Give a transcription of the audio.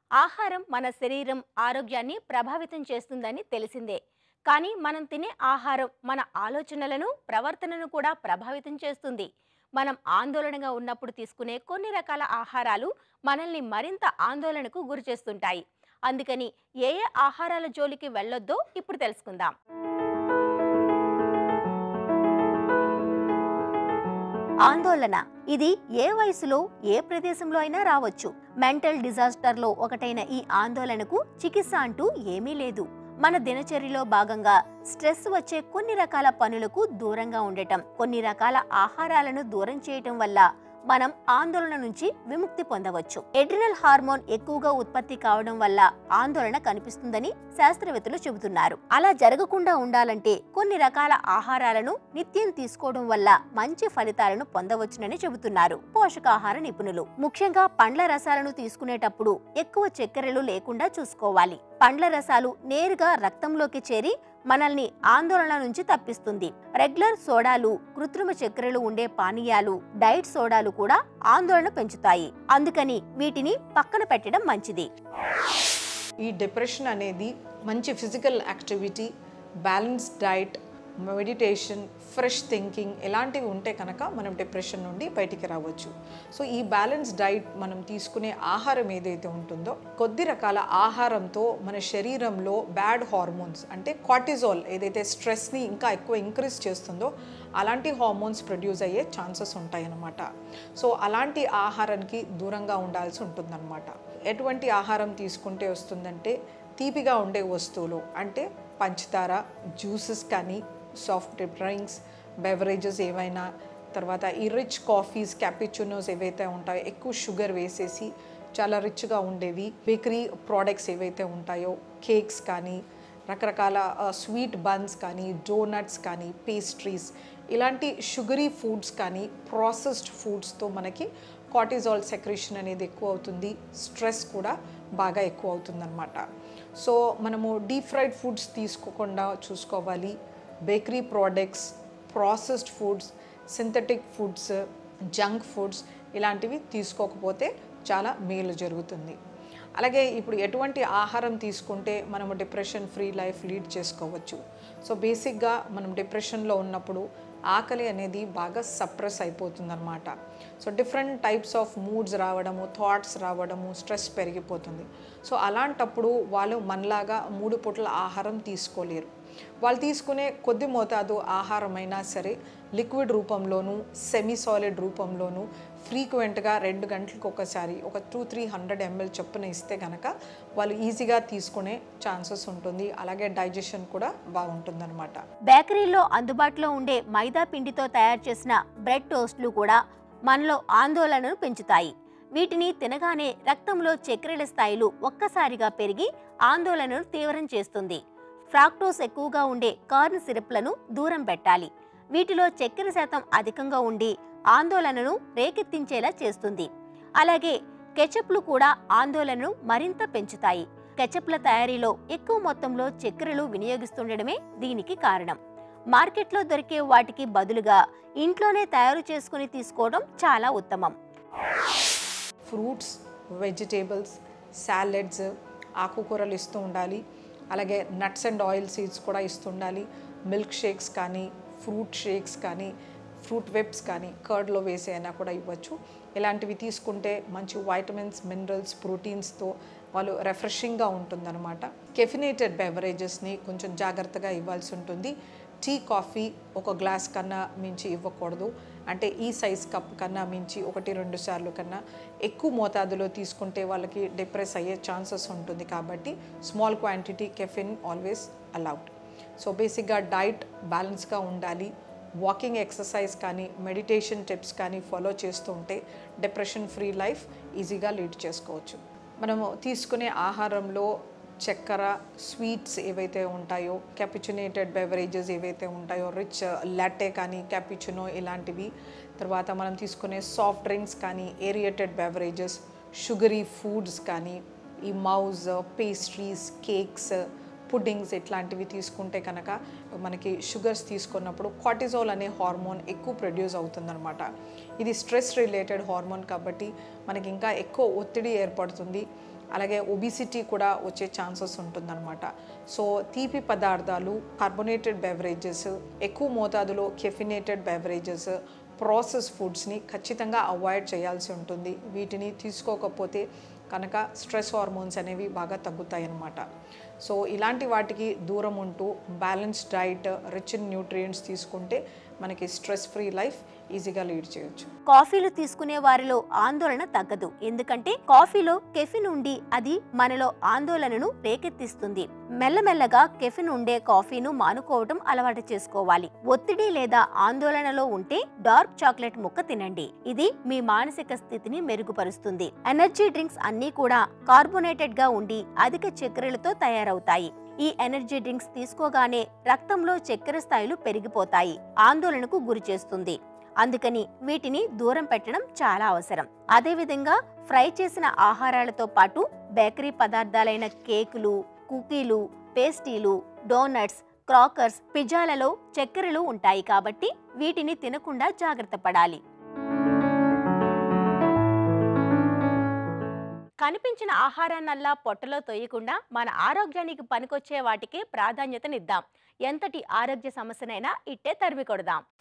ఆహారం మన శరీరం ఆరోగ్యాన్ని ప్రభావితం చేస్తుందని తెలిసిందే కానీ మనం తినే ఆహారం మన ఆలోచనలను ప్రవర్తనను కూడా ప్రభావితం చేస్తుంది మనం ఆందోళనగా ఉన్నప్పుడు తీసుకునే కొన్ని రకాల ఆహారాలు మనల్ని మరింత ఆందోళనకు గురిచేస్తుంటాయి అందుకని ఏ ఏ ఆహారాల జోలికి వెళ్ళొద్దో ఇప్పుడు తెలుసుకుందాం ఆందోళన ఇది ఏ వయసులో ఏ ప్రదేశంలో అయినా రావచ్చు మెంటల్ డిజాస్టర్లో ఒకటైన ఈ ఆందోళనకు చికిత్స అంటూ ఏమీ లేదు మన దినచర్యలో భాగంగా స్ట్రెస్ వచ్చే కొన్ని రకాల పనులకు దూరంగా ఉండటం కొన్ని రకాల ఆహారాలను దూరం చేయటం వల్ల మనం ఆందోళన నుంచి విముక్తి పొందవచ్చు ఎడ్రినల్ హార్మోన్ ఎక్కువగా ఉత్పత్తి కావడం వల్ల ఆందోళన కనిపిస్తుందని శాస్త్రవేత్తలు చెబుతున్నారు అలా జరగకుండా ఉండాలంటే కొన్ని రకాల ఆహారాలను నిత్యం తీసుకోవడం వల్ల మంచి ఫలితాలను పొందవచ్చునని చెబుతున్నారు పోషకాహార నిపుణులు ముఖ్యంగా పండ్ల రసాలను తీసుకునేటప్పుడు ఎక్కువ చక్కెరలు లేకుండా చూసుకోవాలి పండ్ల రసాలు నేరుగా రక్తంలోకి చేరి మనల్ని ఆందోళన నుంచి తప్పిస్తుంది రెగ్యులర్ సోడాలు కృత్రిమ చక్కెరలు ఉండే పానీయాలు డైట్ సోడాలు కూడా ఆందోళన పెంచుతాయి అందుకని వీటిని పక్కన పెట్టడం మంచిది ఈ డిప్రెషన్ అనేది మంచి physical activity balance diet meditation fresh thinking ఇలాంటివి ఉంటే కనుక మనం డిప్రెషన్ నుండి బయటికి రావచ్చు సో ఈ బ్యాలెన్స్ డైట్ మనం తీసుకునే ఆహారం ఏదైతే ఉంటుందో కొద్ది రకాల ఆహారంతో మన శరీరంలో బ్యాడ్ హార్మోన్స్ అంటే కార్టిజాల్ ఏదైతే స్ట్రెస్ని ఇంకా ఎక్కువ ఇంక్రీజ్ చేస్తుందో అలాంటి హార్మోన్స్ ప్రొడ్యూస్ అయ్యే ఛాన్సెస్ ఉంటాయన్నమాట సో అలాంటి ఆహారానికి దూరంగా ఉండాల్సి ఉంటుందన్నమాట ఎటువంటి ఆహారం తీసుకుంటే వస్తుందంటే తీపిగా ఉండే వస్తువులు అంటే పంచదార జ్యూసెస్ కానీ సాఫ్ట్ డ్రింక్స్ బెవరేజెస్ ఏవైనా తర్వాత ఈ రిచ్ కాఫీస్ క్యాపిచునోస్ ఏవైతే ఉంటాయో ఎక్కువ షుగర్ వేసేసి చాలా రిచ్గా ఉండేవి బేకరీ ప్రోడక్ట్స్ ఏవైతే ఉంటాయో కేక్స్ కానీ రకరకాల స్వీట్ బన్స్ కానీ డోనట్స్ కానీ పేస్ట్రీస్ ఇలాంటి షుగరీ ఫుడ్స్ కానీ ప్రాసెస్డ్ ఫుడ్స్తో మనకి కార్టిజాల్ సెక్రేషన్ అనేది ఎక్కువ అవుతుంది స్ట్రెస్ కూడా బాగా ఎక్కువ అవుతుందన్నమాట సో మనము డీప్ ఫ్రైడ్ ఫుడ్స్ తీసుకోకుండా చూసుకోవాలి bakery products processed foods synthetic foods junk foods ఇలాంటివి తీసుకోకపోతే చాలా మేలు జరుగుతుంది అలాగే ఇప్పుడు ఎటువంటి ఆహారం తీసుకుంటే మనము డిప్రెషన్ ఫ్రీ లైఫ్ లీడ్ చేసుకోవచ్చు సో బేసిక్గా మనం డిప్రెషన్లో ఉన్నప్పుడు ఆకలి అనేది బాగా సప్రెస్ అయిపోతుందన్నమాట so different types of moods రావడము థాట్స్ రావడము స్ట్రెస్ పెరిగిపోతుంది సో అలాంటప్పుడు వాళ్ళు మనలాగా మూడు పూటల ఆహారం తీసుకోలేరు వాళ్ళు తీసుకునే కొద్ది మోతాదు ఆహారమైనా సరే లిక్విడ్ రూపంలోనూ సెమీ సాలిడ్ రూపంలోనూ ఫ్రీక్వెంట్గా రెండు గంటలకు ఒకసారి ఒక టూ త్రీ హండ్రెడ్ ఎంఎల్ చొప్పున ఇస్తే కనుక వాళ్ళు ఈజీగా తీసుకునే ఛాన్సెస్ ఉంటుంది అలాగే డైజెషన్ కూడా బాగుంటుందన్నమాట బేకరీలో అందుబాటులో ఉండే మైదా పిండితో తయారు చేసిన బ్రెడ్ టోస్ట్లు కూడా మనలో ఆందోళనను పెంచుతాయి వీటిని తినగానే రక్తంలో చక్కెరల స్థాయిలు ఒక్కసారిగా పెరిగి ఆందోళనను తీవ్రం చేస్తుంది ఫ్రాక్టోస్ ఎక్కువగా ఉండే కార్న్ సిరప్లను దూరం పెట్టాలి వీటిలో చక్కెర శాతం అధికంగా ఉండి ఆందోళనను రేకెత్తించేలా చేస్తుంది అలాగే కెచప్లు కూడా ఆందోళనను మరింత పెంచుతాయి కెచప్ల తయారీలో ఎక్కువ మొత్తంలో చక్కెరలు వినియోగిస్తుండడమే దీనికి కారణం మార్కెట్లో దొరికే వాటికి బదులుగా ఇంట్లోనే తయారు చేసుకుని తీసుకోవడం చాలా ఉత్తమం ఫ్రూట్స్ వెజిటేబుల్స్ సాలెడ్స్ ఆకుకూరలు ఇస్తూ ఉండాలి అలాగే నట్స్ అండ్ ఆయిల్ సీడ్స్ కూడా ఇస్తుండాలి మిల్క్ షేక్స్ కానీ ఫ్రూట్ షేక్స్ కానీ ఫ్రూట్ వెబ్స్ కానీ కర్డ్లో వేసి అయినా కూడా ఇవ్వచ్చు ఇలాంటివి తీసుకుంటే మంచి వైటమిన్స్ మినరల్స్ ప్రోటీన్స్తో వాళ్ళు రిఫ్రెషింగ్గా ఉంటుందన్నమాట కెఫినేటెడ్ బెవరేజెస్ని కొంచెం జాగ్రత్తగా ఇవ్వాల్సి ఉంటుంది టీ కాఫీ ఒక గ్లాస్ కన్నా మించి ఇవ్వకూడదు అంటే ఈ సైజ్ కప్ కన్నా మించి ఒకటి రెండు సార్లు కన్నా ఎక్కువ మోతాదులో తీసుకుంటే వాళ్ళకి డిప్రెస్ అయ్యే ఛాన్సెస్ ఉంటుంది కాబట్టి small quantity caffeine always allowed so బేసిక్గా డైట్ బ్యాలెన్స్గా ఉండాలి వాకింగ్ ఎక్సర్సైజ్ కానీ మెడిటేషన్ టిప్స్ కానీ ఫాలో చేస్తూ ఉంటే డిప్రెషన్ ఫ్రీ లైఫ్ ఈజీగా లీడ్ చేసుకోవచ్చు మనము తీసుకునే ఆహారంలో చక్కెర స్వీట్స్ ఏవైతే ఉంటాయో క్యాపిచునేటెడ్ బెవరేజెస్ ఏవైతే ఉంటాయో రిచ్ లాటే కానీ క్యాపిచునో ఇలాంటివి తర్వాత మనం తీసుకునే సాఫ్ట్ డ్రింక్స్ కానీ ఏరియేటెడ్ బెవరేజెస్ షుగరీ ఫుడ్స్ కానీ ఈ మౌజ్ పేస్ట్రీస్ కేక్స్ పుడ్డింగ్స్ ఇట్లాంటివి తీసుకుంటే కనుక మనకి షుగర్స్ తీసుకున్నప్పుడు కార్టిజోల్ అనే హార్మోన్ ఎక్కువ ప్రొడ్యూస్ అవుతుందన్నమాట ఇది స్ట్రెస్ రిలేటెడ్ హార్మోన్ కాబట్టి మనకి ఇంకా ఎక్కువ ఒత్తిడి ఏర్పడుతుంది అలాగే ఒబిసిటీ కూడా వచ్చే ఛాన్సెస్ ఉంటుందన్నమాట సో తీపి పదార్థాలు కార్బొనేటెడ్ బెవరేజెస్ ఎక్కువ మోతాదులో కెఫినేటెడ్ బెవరేజెస్ ప్రాసెస్ ఫుడ్స్ని ఖచ్చితంగా అవాయిడ్ చేయాల్సి ఉంటుంది వీటిని తీసుకోకపోతే కనుక స్ట్రెస్ హార్మోన్స్ అనేవి బాగా తగ్గుతాయి అన్నమాట సో ఇలాంటి వాటికి దూరం ఉంటూ balance diet rich in nutrients తీసుకుంటే మనకి స్ట్రెస్ ఫ్రీ లైఫ్ ఈజీగా లీడ్ చేయొచ్చు కాఫీలు తీసుకునే వారిలో ఆందోళన తగ్గదు ఎందుకంటే కాఫీలో కెఫిన్ ఉండి అది మనలో ఆందోళనను రేకెత్తిస్తుంది మెల్లమెల్లగా కెఫిన్ ఉండే కాఫీను మానుకోవటం అలవాటు చేసుకోవాలి ఒత్తిడి లేదా ఆందోళనలో ఉంటే డార్క్ చాక్లెట్ ముక్క తినండి ఇది మీ మానసిక స్థితిని మెరుగుపరుస్తుంది ఎనర్జీ డ్రింక్స్ అన్నీ కూడా కార్బోనేటెడ్ గా ఉండి అధిక చక్కెరలతో తయారవుతాయి ఈ ఎనర్జీ డ్రింక్స్ తీసుకోగానే రక్తంలో చక్కెర స్థాయిలు పెరిగిపోతాయి ఆందోళనకు గురి చేస్తుంది అందుకని వీటిని దూరం పెట్టడం చాలా అవసరం అదేవిధంగా ఫ్రై చేసిన ఆహారాలతో పాటు బేకరీ పదార్థాలైన కేకులు కుకీలు పేస్టీలు డోనట్స్ క్రాకర్స్ పిజ్జాలలో చక్కెరలు ఉంటాయి కాబట్టి వీటిని తినకుండా జాగ్రత్త పడాలి కనిపించిన ఆహారాన్నల్లా పొట్టలో తొయ్యకుండా మన ఆరోగ్యానికి పనికొచ్చే వాటికి ప్రాధాన్యతనిద్దాం ఎంతటి ఆరోగ్య సమస్యనైనా ఇట్టే తరిమి కొడదాం